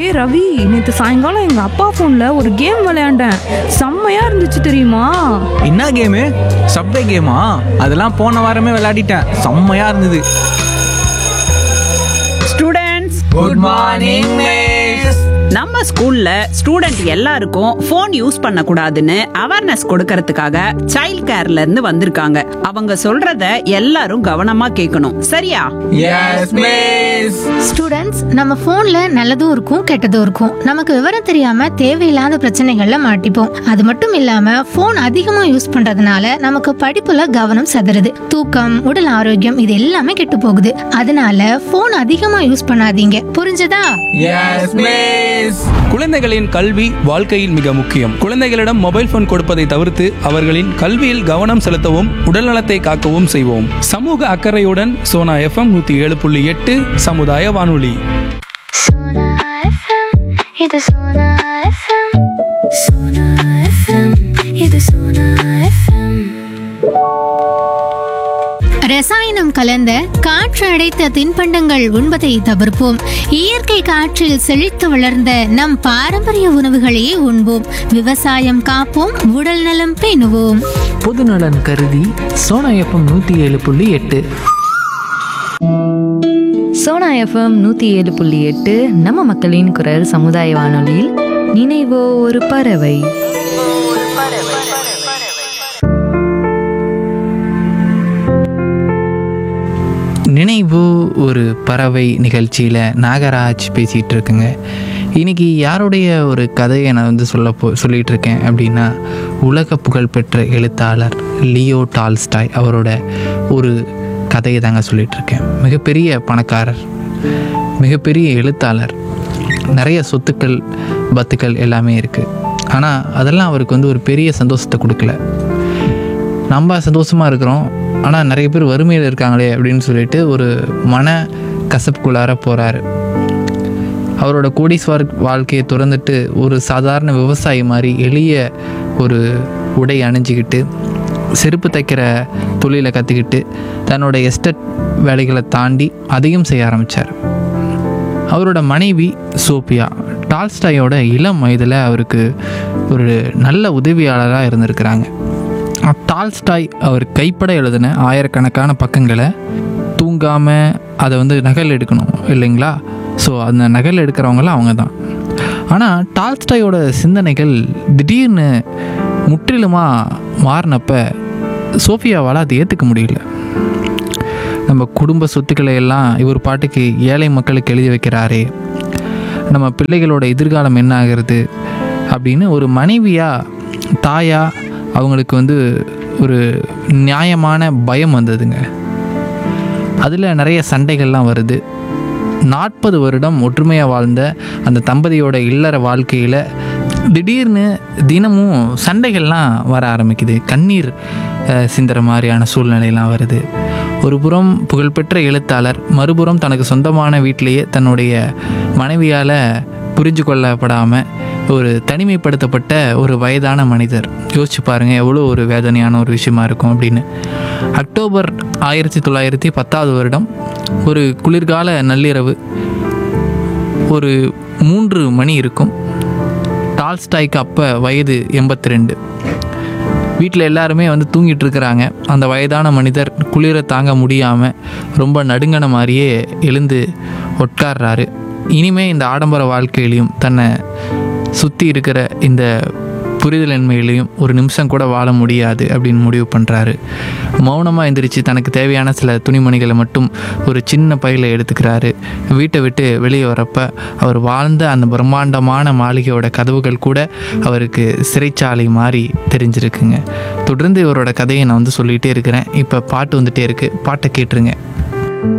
டேய் ரவி நேற்று சாயங்காலம் எங்கள் அப்பா ஃபோனில் ஒரு கேம் விளையாண்டேன் செம்மையாக இருந்துச்சு தெரியுமா என்ன கேமு சப்வே கேமா அதெல்லாம் போன வாரமே விளையாடிட்டேன் செம்மையா இருந்தது ஸ்டூடெண்ட்ஸ் குட் மார்னிங் மிஸ் நம்ம ஸ்கூல்ல ஸ்டூடெண்ட் எல்லாருக்கும் ஃபோன் யூஸ் பண்ண கூடாதுன்னு அவேர்னஸ் கொடுக்கறதுக்காக சைல்ட் கேர்ல இருந்து வந்திருக்காங்க அவங்க சொல்றத எல்லாரும் கவனமா கேட்கணும் சரியா எஸ் மிஸ் ஸ்டூடெண்ட்ஸ் நம்ம ஃபோன்ல நல்லதும் இருக்கும் கெட்டதும் இருக்கும் நமக்கு விவரம் தெரியாம தேவையில்லாத பிரச்சனைகள்ல மாட்டிப்போம் அது மட்டும் இல்லாம ஃபோன் அதிகமா யூஸ் பண்றதுனால நமக்கு படிப்புல கவனம் சதுருது தூக்கம் உடல் ஆரோக்கியம் இது எல்லாமே கெட்டு போகுது அதனால ஃபோன் அதிகமா யூஸ் பண்ணாதீங்க புரிஞ்சதா எஸ் மிஸ் குழந்தைகளின் கல்வி வாழ்க்கையில் மிக முக்கியம் குழந்தைகளிடம் மொபைல் போன் கொடுப்பதை தவிர்த்து அவர்களின் கல்வியில் கவனம் செலுத்தவும் உடல்நலத்தை காக்கவும் செய்வோம் சமூக அக்கறையுடன் சோனா எஃப்எம் நூத்தி ஏழு புள்ளி எட்டு சமுதாய வானொலி Sona FM, இது Sona FM. Sona FM, இது Sona FM. ரசாயனம் கலந்த காற்று அடைத்த தின்பண்டங்கள் உண்பதை தவிர்ப்போம் இயற்கை காற்றில் செழித்து வளர்ந்த நம் பாரம்பரிய உணவுகளையே உண்போம் விவசாயம் காப்போம் உடல் நலம் பேணுவோம் பொதுநலன் கருதி சோனா எஃப்எம் நூற்றி ஏழு புள்ளி எட்டு சோனா எஃப்எம் நூற்றி ஏழு புள்ளி எட்டு நம்ம மக்களின் குரல் சமுதாய வானொலியில் நினைவோ ஒரு பறவை நினைவு ஒரு பறவை நிகழ்ச்சியில் நாகராஜ் பேசிகிட்டு இருக்குங்க இன்னைக்கு யாருடைய ஒரு கதையை நான் வந்து சொல்ல போ சொல்லிகிட்டு இருக்கேன் அப்படின்னா உலக புகழ்பெற்ற எழுத்தாளர் லியோ டால்ஸ்டாய் அவரோட ஒரு கதையை தாங்க சொல்லிகிட்டு இருக்கேன் மிகப்பெரிய பணக்காரர் மிகப்பெரிய எழுத்தாளர் நிறைய சொத்துக்கள் பத்துக்கள் எல்லாமே இருக்குது ஆனால் அதெல்லாம் அவருக்கு வந்து ஒரு பெரிய சந்தோஷத்தை கொடுக்கல நம்ம சந்தோஷமாக இருக்கிறோம் ஆனால் நிறைய பேர் வறுமையில் இருக்காங்களே அப்படின்னு சொல்லிட்டு ஒரு மன கசப்புக்குள்ளார போகிறாரு அவரோட கோடீஸ்வர் வாழ்க்கையை துறந்துட்டு ஒரு சாதாரண விவசாயி மாதிரி எளிய ஒரு உடை அணிஞ்சிக்கிட்டு செருப்பு தைக்கிற தொழிலை கற்றுக்கிட்டு தன்னோட எஸ்டேட் வேலைகளை தாண்டி அதையும் செய்ய ஆரம்பித்தார் அவரோட மனைவி சோபியா டால்ஸ்டாயோட இளம் வயதில் அவருக்கு ஒரு நல்ல உதவியாளராக இருந்திருக்கிறாங்க டால்ஸ்டாய் அவர் கைப்பட எழுதின ஆயிரக்கணக்கான பக்கங்களை தூங்காமல் அதை வந்து நகல் எடுக்கணும் இல்லைங்களா ஸோ அந்த நகல் எடுக்கிறவங்களாம் அவங்க தான் ஆனால் டால்ஸ்டாயோட சிந்தனைகள் திடீர்னு முற்றிலுமாக மாறினப்ப சோஃபியாவால் அதை ஏற்றுக்க முடியல நம்ம குடும்ப சொத்துக்களை எல்லாம் இவர் பாட்டுக்கு ஏழை மக்களுக்கு எழுதி வைக்கிறாரே நம்ம பிள்ளைகளோட எதிர்காலம் என்ன ஆகிறது அப்படின்னு ஒரு மனைவியாக தாயா அவங்களுக்கு வந்து ஒரு நியாயமான பயம் வந்ததுங்க அதில் நிறைய சண்டைகள்லாம் வருது நாற்பது வருடம் ஒற்றுமையாக வாழ்ந்த அந்த தம்பதியோட இல்லற வாழ்க்கையில் திடீர்னு தினமும் சண்டைகள்லாம் வர ஆரம்பிக்குது கண்ணீர் அஹ், சிந்துற மாதிரியான சூழ்நிலையெல்லாம் வருது ஒரு புறம் புகழ்பெற்ற எழுத்தாளர் மறுபுறம் தனக்கு சொந்தமான வீட்டிலேயே தன்னுடைய மனைவியால் புரிஞ்சு கொள்ளப்படாமல் ஒரு தனிமைப்படுத்தப்பட்ட ஒரு வயதான மனிதர் யோசிச்சு பாருங்கள் எவ்வளோ ஒரு வேதனையான ஒரு விஷயமா இருக்கும் அப்படின்னு அக்டோபர் ஆயிரத்தி தொள்ளாயிரத்தி பத்தாவது வருடம் ஒரு குளிர்கால நள்ளிரவு ஒரு மூன்று மணி இருக்கும் டால்ஸ்டாய்க்கு அப்போ வயது எண்பத்தி ரெண்டு வீட்டில் எல்லாருமே வந்து தூங்கிட்டு இருக்கிறாங்க அந்த வயதான மனிதர் குளிரை தாங்க முடியாமல் ரொம்ப நடுங்கின மாதிரியே எழுந்து உட்கார்றாரு இனிமே இந்த ஆடம்பர வாழ்க்கையிலையும் தன்னை சுற்றி இருக்கிற இந்த புரிதலின்மையிலையும் ஒரு நிமிஷம் கூட வாழ முடியாது அப்படின்னு முடிவு பண்ணுறாரு மௌனமாக எந்திரிச்சு தனக்கு தேவையான சில துணிமணிகளை மட்டும் ஒரு சின்ன பையில் எடுத்துக்கிறாரு வீட்டை விட்டு வெளியே வரப்ப அவர் வாழ்ந்த அந்த பிரம்மாண்டமான மாளிகையோட கதவுகள் கூட அவருக்கு சிறைச்சாலை மாதிரி தெரிஞ்சிருக்குங்க தொடர்ந்து இவரோட கதையை நான் வந்து சொல்லிகிட்டே இருக்கிறேன் இப்போ பாட்டு வந்துட்டே இருக்குது பாட்டை கேட்டுருங்க